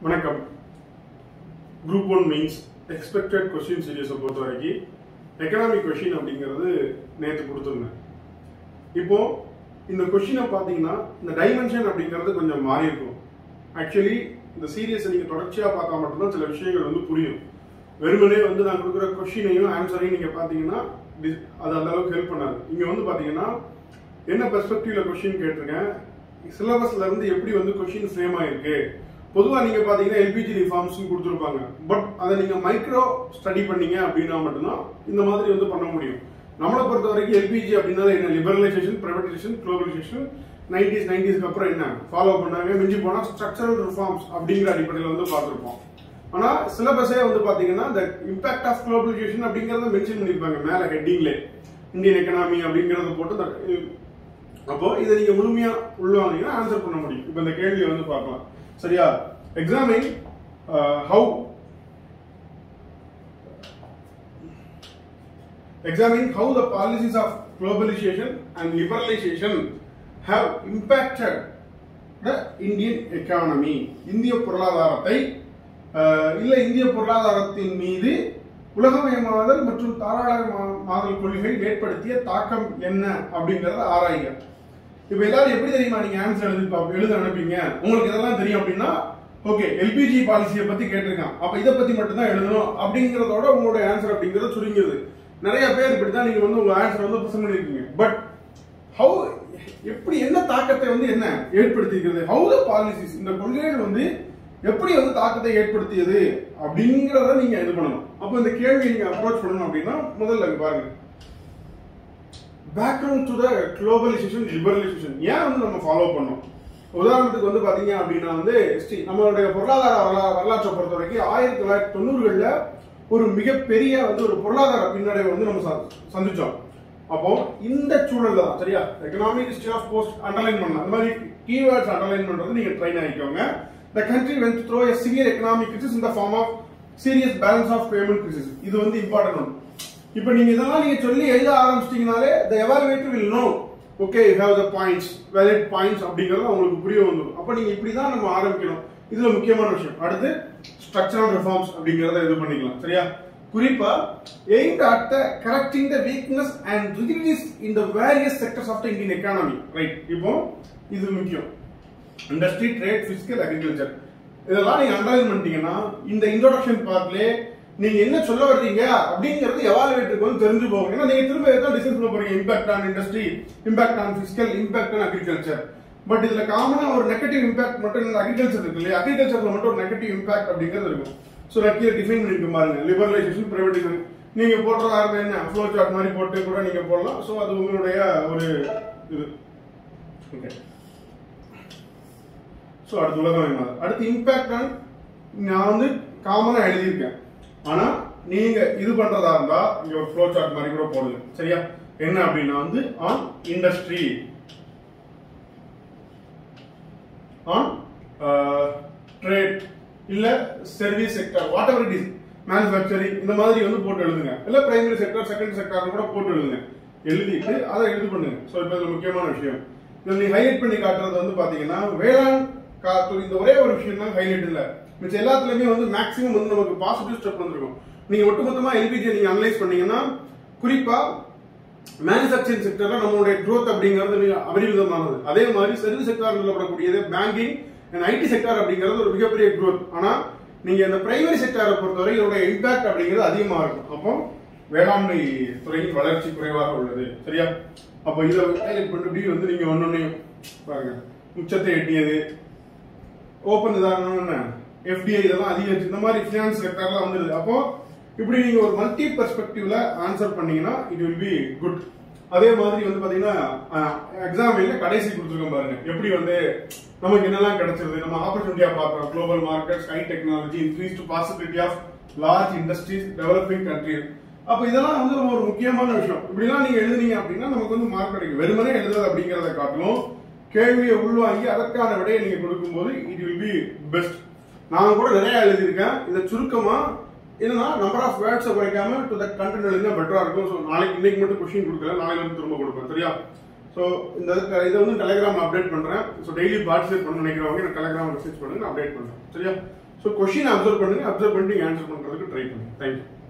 வணக்கம் group one mains expected question சீரியஸை பொறுத்த வரைக்கும் எக்கனாமிக் கொஷின் அப்படிங்கிறது நேற்று கொடுத்துருந்தேன் இப்போ இந்த கொஷினை பார்த்தீங்கன்னா இந்த டைமென்ஷன் அப்படிங்கிறது கொஞ்சம் மாறி இருக்கும் ஆக்சுவலி இந்த சீரியஸை நீங்கள் தொடர்ச்சியாக பார்த்தா மட்டும்தான் சில விஷயங்கள் வந்து புரியும் வெறுமனே வந்து நான் கொடுக்குற கொஷினையும் ஆன்சரையும் நீங்கள் பார்த்தீங்கன்னா dis- அது அந்த அளவுக்கு ஹெல்ப் பண்ணாது இங்கே வந்து பார்த்தீங்கன்னா என்ன பெர்ஸ்பெக்டிவ்ல கொஷின் கேட்டிருக்கேன் சிலபஸ்ல இருந்து எப்படி வந்து கொஷின் ஃப்ரேம் ஆயிருக்கு பொதுவா நீங்க பாத்தீங்கன்னா எல்பிஜி ரிஃபார்ம்ஸ் கொடுத்துருப்பாங்க பட் அதை நீங்க மைக்ரோ ஸ்டடி பண்ணீங்க அப்படின்னா மட்டும்தான் இந்த மாதிரி வந்து பண்ண முடியும் நம்மளை பொறுத்த வரைக்கும் எல்பிஜி அப்படின்னா என்ன லிபரலைசேஷன் பிரைவேடைசேஷன் குளோபலைசேஷன் நைன்டிஸ் நைன்டிஸ்க்கு அப்புறம் என்ன ஃபாலோ பண்ணாங்க மிஞ்சி போனா ஸ்ட்ரக்சரல் ரிஃபார்ம்ஸ் அப்படிங்கிற அடிப்படையில் வந்து பார்த்துருப்போம் ஆனா சிலபஸே வந்து பாத்தீங்கன்னா இந்த இம்பாக்ட் ஆஃப் குளோபலைசேஷன் அப்படிங்கறத மென்ஷன் பண்ணிருப்பாங்க மேல ஹெட்டிங்ல இந்தியன் எக்கனாமி அப்படிங்கறத போட்டு இந்த- அப்போ இதை நீங்க முழுமையா உள்வாங்கன்னா ஆன்சர் பண்ண முடியும் இப்போ இந்த கேள்வியை வந்து பார்க்கலாம் சரியா examining how examining how the policies of globalization and liberalization have impacted the Indian economy இந்திய பொருளாதாரத்தை அஹ், இல்ல இந்திய பொருளாதாரத்தின் மீது உலகமயமாதல் மற்றும் தாராளமாதல் கொள்கைகள் ஏற்படுத்திய தாக்கம் என்ன அப்படிங்கறத ஆராயுங்க இப்ப எல்லாரும் எப்படி தெரியுமா நீங்க ஆன்சர் எழுதி பா- எழுத அனுப்பீங்க உங்களுக்கு இதெல்லாம் தெரியும் அப்படின்னா ஓகே எல்பிஜி பாலிசியை பத்தி கேட்டிருக்கான் அப்ப இதை பத்தி மட்டும் தான் எழுதணும் அப்படிங்கறதோட உங்களோட ஆன்சர் அப்படிங்கறது சுருங்குது நிறைய பேர் இப்படிதான் நீங்க வந்து உங்க ஆன்சர் வந்து பிரசன்ட் பண்ணிருக்கீங்க பட் ஹவு எப்படி என்ன தாக்கத்தை வந்து என்ன ஏற்படுத்தியிருக்கிறது ஹவு த பாலிசிஸ் இந்த கொள்கைகள் வந்து எப்படி வந்து தாக்கத்தை ஏற்படுத்தியது அப்படிங்கறத நீங்க இது பண்ணணும் அப்போ இந்த கேள்வியை நீங்க அப்ரோச் பண்ணணும் அப்படின்னா முதல்ல இங்க பாருங்க background to the globalisation liberalisation ஏன் வந்து நம்ம ஃபாலோ பண்ணோம் உதாரணத்துக்கு வந்து பாத்தீங்க அப்படின்னா வந்து history, நம்மளுடைய பொருளாதார வரலா- வரலாற்றை பொறுத்த வரைக்கும் ஆயிரத்தி தொள்ளாயிரத்தி தொண்ணூறுகள்ல ஒரு மிகப்பெரிய வந்து ஒரு பொருளாதார பின்னடைவை வந்து நம்ம ச- சந்திச்சோம் அப்போ இந்த சூழல்ல தான் சரியா economic history of post underline பண்ணலாம் அந்த மாதிரி கீவேர்ட்ஸ் அண்டர்லைன் பண்றது நீங்க ட்ரைன் ஆகிக்கோங்க the country went through a severe economic crisis in the form of serious balance of payment crisis இது வந்து இம்பார்ட்டன்ட் ஒன்று இப்போ நீங்க இதெல்லாம் நீங்க சொல்லி எழுத ஆரம்பிச்சிட்டீங்கனாலே the evaluator will know okay you have the points valid points அப்படிங்கறது உங்களுக்கு புரிய வந்துடும் அப்போ நீங்க இப்படி தான் நம்ம ஆரம்பிக்கணும் இதுல முக்கியமான விஷயம் அடுத்து ஸ்ட்ரக்சரல் ரிஃபார்ம்ஸ் அப்படிங்கறத இது பண்ணிக்கலாம் சரியா குறிப்பா aimed at the correcting the weakness and rigidities in the various sectors of the Indian economy right இப்போ இது முக்கியம் இண்டஸ்ட்ரி ட்ரேட் பிசிக்கல் அக்ரிகல்ச்சர் இதெல்லாம் நீங்க அண்டர்லைன் பண்ணிட்டீங்கன்னா இந்த இன்ட்ரோடக்ஷன் பார்ட்ல நீங்க என்ன சொல்ல வர்றீங்க அப்படிங்கிறது எவாலுவேட்டருக்கு வந்து தெரிஞ்சு போகும் ஏன்னா நீங்க திரும்ப எதாவது டிசைன் பண்ண போறீங்க impact on industry impact on physical impact on agriculture but இதுல காமனா ஒரு நெகட்டிவ் இம்பாக்ட் மட்டும் இந்த அக்ரிகல்ச்சர் இருக்கு இல்லையா அக்ரிகல்ச்சர்ல மட்டும் ஒரு நெகட்டிவ் இம்பாக்ட் அப்படிங்கிறது இருக்கும் ஸோ நான் கீழே டிஃபைன் பண்ணிருக்க பாருங்க லிபரலைசேஷன் பிரைவேடைசேஷன் நீங்க போடுறதா இருந்தா என்ன ஃப்ளோ சார்ட் மாதிரி போட்டு கூட நீங்க போடலாம் ஸோ அது உங்களுடைய ஒரு இது ஓகே ஸோ அடுத்து உலகமயமாதல் அடுத்து இம்பாக்ட் ஆன் நான் வந்து காமனாக எழுதியிருக்கேன் ஆனா நீங்க இது பண்றதா இருந்தா இங்க ஒரு ஃப்ளோ சார்ட் மாதிரி கூட போடுங்க சரியா என்ன அப்படின்னா வந்து ஆன் இண்டஸ்ட்ரி ஆன் ட்ரேட் இல்ல service sector whatever it is manufacturing இந்த மாதிரி வந்து போட்டு எழுதுங்க இல்ல பிரைமரி செக்டர் செகண்ட் செக்டர் கூட போட்டு எழுதுங்க எழுதிட்டு அதை இது பண்ணுங்க ஸோ இப்போ இதுல முக்கியமான விஷயம் இதில் நீங்க ஹைலைட் பண்ணி காட்டுறது வந்து பாத்தீங்கன்னா வேளாண் காத்து இந்த ஒரே ஒரு விஷயம் தான் ஹைலைட் இல்ல மிச்சம் எல்லாத்துலயுமே வந்து மேக்ஸிமம் வந்து நமக்கு பாசிட்டிவ் ஸ்டெப் வந்திருக்கும் நீங்க ஒட்டுமொத்தமா எல்பிஜி நீங்க அனலைஸ் பண்ணீங்கன்னா குறிப்பா மேனுஃபேக்சரிங் செக்டர்ல நம்மளுடைய growth அப்படிங்கிறது மிக அபரிமிதமானது அதே மாதிரி சர்வீஸ் செக்டார்ல வரக்கூடியது பேங்கிங் அண்ட் ஐடி செக்டார் அப்படிங்கிறது ஒரு மிகப்பெரிய growth ஆனா நீங்க இந்த பிரைமரி செக்டாரை பொறுத்தவரை இதோட இம்பாக்ட் அப்படிங்கிறது அதிகமா இருக்கும் அப்போ வேளாண்மை துறையின் வளர்ச்சி குறைவாக உள்ளது சரியா அப்போ இதை ஹைலைட் பண்ணிட்டு இப்படி வந்து நீங்க ஒன்னொன்னையும் பாருங்க உச்சத்தை எட்டியது ஓப்பன் உதாரணம் என்ன எஃப்டிஐ இதெல்லாம் அதிகரிச்சு இந்த மாதிரி ஃபினான்ஸ் செக்டர்லாம் வந்துருது அப்போ இப்படி நீங்க ஒரு மல்டி பெர்ஸ்பெக்டிவ்ல ஆன்சர் பண்ணீங்கன்னா இட் வில் பி குட் அதே மாதிரி வந்து பாத்தீங்கன்னா எக்ஸாம்பிள்ல கடைசி கொடுத்துருக்கோம் பாருங்க எப்படி வந்து நமக்கு என்னெல்லாம் கிடைச்சிருது நம்ம ஆப்பர்ச்சுனிட்டியா பார்க்கறோம் global markets high technology increase to possibility of large industries developing countries அப்ப இதெல்லாம் வந்து நம்ம ஒரு முக்கியமான விஷயம் இப்படிலாம் நீங்க எழுதுனீங்க அப்படின்னா நமக்கு வந்து மார்க் கிடைக்கும் வெறுமனே எழுதுறது அப்படிங்கறத காட்டிலும் கேள்வியை உள்வாங்கி அதற்கான விடையை நீங்க கொடுக்கும்போது இட் வில் பி பெஸ்ட் நான் கூட நிறைய எழுதியிருக்கேன் இதை சுருக்கமா என்னன்னா நம்பர் ஆஃப் வேர்ட்ஸை குறைக்காம டு த கண்டென்ட் எழுதினா பெட்டரா இருக்கும் ஸோ நாளைக்கு இன்னைக்கு மட்டும் கொஸ்டின் கொடுக்கல நாளைக்கு வந்து திரும்ப கொடுப்பேன் சரியா ஸோ இந்த இதுக்கு- இதை வந்து டெலிகிராம் அப்டேட் பண்றேன் ஸோ டெய்லி பார்ட்டிசிபேட் பண்ண நினைக்கிறவங்க எனக்கு டெலிகிராம் மெசேஜ் பண்ணுங்க நான் அப்டேட் பண்றேன் சரியா ஸோ கொஷின் அப்சர்வ் பண்ணுங்க அப்சர்வ் பண்ணிட்டு ஆன்சர் பண்றதுக்கு ட்ரை பண்ணுங்க தேங்க்யூ